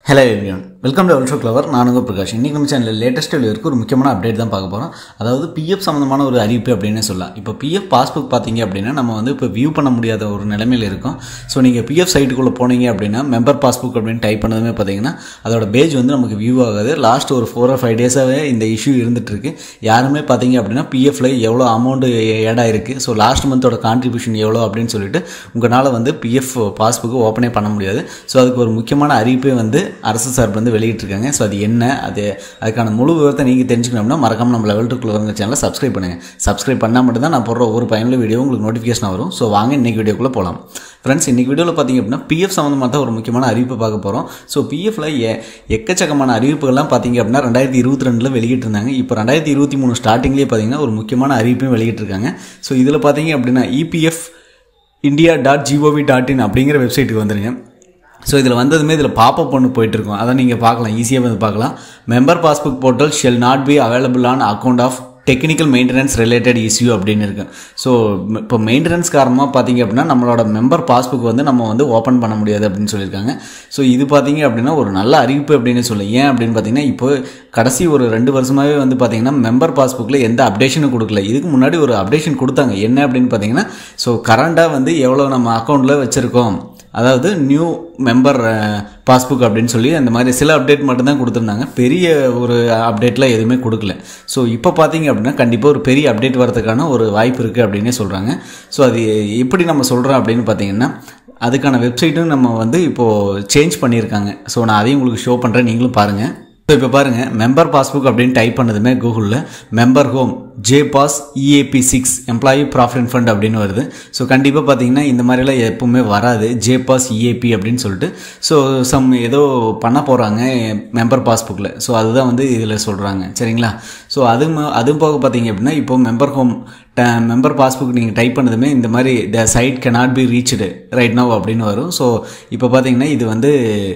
hello everyone welcome to ultra clever நானுங்க பிரகாஷ் இன்றைக்கி நம்ம சேனலில் லேட்டஸ்ட் இருக்கு ஒரு முக்கியமான அப்டேட் தான் பார்க்க போகிறோம் அதாவது பிஎஃப் சம்மந்தமான ஒரு அறிவிப்பு அப்படின்னு சொல்லலாம் இப்போ பிஎஃப் பாஸ்புக் பார்த்தீங்க அப்படின்னா நம்ம வந்து இப்போ வியூ பண்ண முடியாத ஒரு நிலைமையில் இருக்கோம் ஸோ நீங்கள் பிஎஃப் சைட்டுக்குள்ளே போனீங்க அப்படின்னா மெம்பர் பாஸ்புக் அப்படின்னு டைப் பண்ணதுமே பார்த்தீங்கன்னா அதோட பேஜ் வந்து நமக்கு வியூ ஆகாது லாஸ்ட் ஒரு ஃபோர் ஆர் ஃபைவ் டேஸாகவே இந்த இஷ்யூ இருந்துட்டு இருக்கு யாருமே பார்த்தீங்க அப்படின்னா பிஎஃப்ல எவ்வளோ அமௌண்ட் ஏட் ஆயிருக்கு ஸோ லாஸ்ட் மந்தோட கான்ட்ரிபியூஷன் எவ்வளோ அப்படின்னு சொல்லிட்டு உங்களால் வந்து பிஎஃப் பாஸ்புக் ஓப்பனே பண்ண முடியாது ஸோ அதுக்கு ஒரு முக்கியமான அறிவிப்பே வந்து அரசு சார்பு வந்து வெளியிட்டிருக்காங்க ஸோ அது என்ன அது அதுக்கான முழு விவரத்தை நீங்கள் தெரிஞ்சுக்கணும்னா மறக்காம நம்ம லெவல் டூ குள்ள சேனலை சப்ஸ்கிரைப் பண்ணுங்கள் சப்ஸ்கிரைப் பண்ணால் மட்டும்தான் நான் போடுற ஒவ்வொரு பயனுள்ள வீடியோ உங்களுக்கு நோட்டிஃபிகேஷன் வரும் ஸோ வாங்க இன்னைக்கு வீடியோக்குள்ளே போகலாம் ஃப்ரெண்ட்ஸ் இன்னைக்கு வீடியோவில் பார்த்தீங்க அப்படின்னா பிஎஃப் சம்மந்தமாக தான் ஒரு முக்கியமான அறிவிப்பு பார்க்க போகிறோம் ஸோ பிஎஃப்ல எ எக்கச்சக்கமான அறிவிப்புகள்லாம் பார்த்தீங்க அப்படின்னா ரெண்டாயிரத்தி இருபத்தி ரெண்டில் வெளியிட்டிருந்தாங்க இப்போ ரெண்டாயிரத்தி இருபத்தி மூணு ஸ்டார்டிங்லேயே பார்த்தீங்கன்னா ஒரு முக்கியமான அறிவிப்பையும் வெளியிட்டிருக்காங்க ஸோ இதில் பார்த்தீங்க அப்படின்னா EPF India dot GOV dot in அப்படிங்கிற வெப்சைட்டுக்கு வந்துருங்க ஸோ இதில் வந்ததுமே இதில் பாப்பப் ஒன்று போயிட்டு இருக்கும் அதை நீங்கள் பார்க்கலாம் ஈஸியாக வந்து பார்க்கலாம் member passbook portal shall not be available on account of technical maintenance related issue அப்படின்னு இருக்கு ஸோ இப்போ மெயின்டெனன்ஸ் காரணமாக பார்த்தீங்க அப்படின்னா நம்மளோட மெம்பர் பாஸ்புக் வந்து நம்ம வந்து ஓப்பன் பண்ண முடியாது அப்படின்னு சொல்லியிருக்காங்க ஸோ இது பார்த்தீங்க அப்படின்னா ஒரு நல்ல அறிவிப்பு அப்படின்னு சொல்லு ஏன் அப்படின்னு பார்த்தீங்கன்னா இப்போ கடைசி ஒரு ரெண்டு வருஷமாகவே வந்து பார்த்தீங்கன்னா மெம்பர் பாஸ்புக்கில் எந்த அப்டேஷனும் கொடுக்கல இதுக்கு முன்னாடி ஒரு அப்டேஷன் கொடுத்தாங்க என்ன அப்படின்னு பார்த்தீங்கன்னா ஸோ கரண்டாக வந்து எவ்வளோ நம்ம அக்கௌண்ட்டில் வச்சுருக்கோம் அதாவது நியூ மெம்பர் பாஸ்புக் அப்படின்னு சொல்லி அந்த மாதிரி சில அப்டேட் மட்டும்தான் கொடுத்துருந்தாங்க பெரிய ஒரு அப்டேட்லாம் எதுவுமே கொடுக்கல ஸோ இப்போ பார்த்தீங்க அப்படின்னா கண்டிப்பாக ஒரு பெரிய அப்டேட் வரதுக்கான ஒரு வாய்ப்பு இருக்குது அப்படின்னே சொல்கிறாங்க ஸோ அது எப்படி நம்ம சொல்கிறோம் அப்படின்னு பார்த்தீங்கன்னா அதுக்கான வெப்சைட்டும் நம்ம வந்து இப்போது சேஞ்ச் பண்ணியிருக்காங்க ஸோ நான் அதையும் உங்களுக்கு ஷோ பண்ணுறேன் நீங்களும் பாருங்கள் ஸோ இப்போ பாருங்கள் மெம்பர் பாஸ்புக் அப்படின்னு டைப் பண்ணதுமே கூகுளில் மெம்பர் ஹோம் ஜே பாஸ் இஏபி சிக்ஸ் எம்ப்ளாயி ப்ராஃபிட் ஃபண்ட் அப்படின்னு வருது ஸோ கண்டிப்பாக பார்த்தீங்கன்னா இந்த மாதிரிலாம் எப்பவுமே வராது ஜே பாஸ் இஏபி அப்படின்னு சொல்லிட்டு ஸோ சம் ஏதோ பண்ண போகிறாங்க மெம்பர் பாஸ்புக்கில் ஸோ அதுதான் வந்து இதில் சொல்கிறாங்க சரிங்களா ஸோ அது அதுவும் போக பார்த்தீங்க அப்படின்னா இப்போ மெம்பர் ஹோம் மெம்பர் பாஸ்புக் நீங்கள் டைப் பண்ணதுமே இந்த மாதிரி the site cannot be reached right now அப்படின்னு வரும் ஸோ இப்போ பார்த்தீங்கன்னா இது வந்து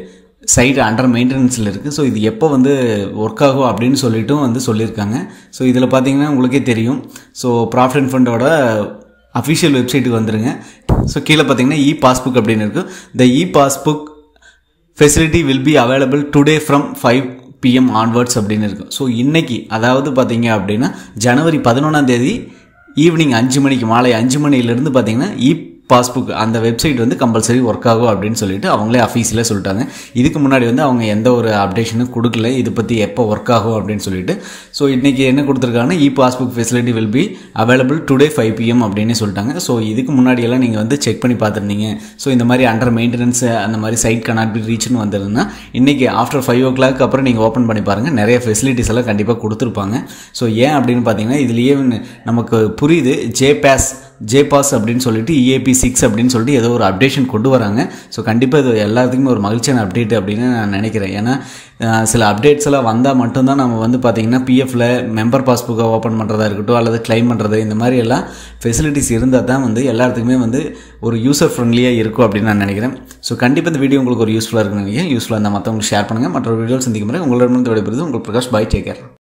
சைட் அண்டர் மெயின்டெனன்ஸில் இருக்குது ஸோ இது எப்போ வந்து ஒர்க் ஆகும் அப்படின்னு சொல்லிட்டும் வந்து சொல்லியிருக்காங்க ஸோ இதில் பார்த்தீங்கன்னா உங்களுக்கே தெரியும் ஸோ ப்ராஃபிட் அண்ட் ஃபண்டோட அஃபிஷியல் வெப்சைட்டுக்கு வந்துருங்க ஸோ கீழே பார்த்தீங்கன்னா இ பாஸ்புக் அப்படின்னு இருக்குது the E passbook facility will be available today from five PM onwards அப்படின்னு இருக்கும் ஸோ இன்னைக்கு அதாவது பார்த்தீங்க அப்படின்னா ஜனவரி பதினொன்றாம் தேதி ஈவினிங் அஞ்சு மணிக்கு மாலை அஞ்சு மணிலேருந்து பார்த்தீங்கன்னா இ பாஸ்புக் அந்த வெப்சைட் வந்து கம்பல்சரி ஒர்க் ஆகும் அப்படின்னு சொல்லிட்டு அவங்களே அஃபீஸில் சொல்லிட்டாங்க இதுக்கு முன்னாடி வந்து அவங்க எந்த ஒரு அப்டேஷனும் கொடுக்கல இது பற்றி எப்போ ஒர்க் ஆகும் அப்படின்னு சொல்லிட்டு ஸோ இன்றைக்கி என்ன கொடுத்துருக்காங்கன்னா E passbook facility will be available today five PM அப்படின்னு சொல்லிட்டாங்க ஸோ இதுக்கு முன்னாடியெல்லாம் நீங்கள் வந்து செக் பண்ணி பார்த்துருந்தீங்க ஸோ இந்த மாதிரி அண்டர் மெயின்டெனன்ஸ் அந்த மாதிரி சைட் கனாட் பி ரீச்னு வந்ததுன்னா இன்றைக்கி ஆஃப்டர் ஃபைவ் ஓ கிளாக் அப்புறம் நீங்கள் ஓப்பன் பண்ணி பாருங்கள் நிறைய ஃபெசிலிட்டிஸ் எல்லாம் கண்டிப்பாக கொடுத்துருப்பாங்க ஸோ ஏன் அப்படின்னு பார்த்தீங்கன்னா இதுலேயே நமக்கு புரியுது ஜே பேஸ் ஜே பாஸ் அப்படின்னு சொல்லிட்டு இஏபி சிக்ஸ் அப்படின்னு சொல்லிட்டு ஏதோ ஒரு அப்டேஷன் கொண்டு வராங்க ஸோ கண்டிப்பாக இது எல்லாத்துக்குமே ஒரு மகிழ்ச்சியான அப்டேட் அப்படின்னு நான் நினைக்கிறேன் ஏன்னா சில அப்டேட்ஸ் எல்லாம் வந்தால் மட்டும்தான் நம்ம வந்து பார்த்திங்கன்னா பிஎஃப்ல மெம்பர் பாஸ்புக்கை ஓப்பன் பண்ணுறதா இருக்கட்டும் அல்லது கிளைம் பண்ணுறது இந்த மாதிரி எல்லாம் ஃபெசிலிட்டிஸ் இருந்தால் தான் வந்து எல்லாத்துக்குமே வந்து ஒரு யூசர் ஃப்ரெண்ட்லியாக இருக்கும் அப்படின்னு நான் நினைக்கிறேன் ஸோ கண்டிப்பாக இந்த வீடியோ உங்களுக்கு ஒரு யூஸ்ஃபுல்லாக இருக்குன்னு நினைக்கிறேன் யூஸ்ஃபுல்லாக இருந்தால் மற்றவங்களுக்கு ஷேர் பண்ணுங்கள் மற்ற வீடியோ சந்திக்கும் முறை உங்களிடமிருந்து விடைபெறுது உங்களுக்கு பிரகாஷ் பாய் டேக்கர்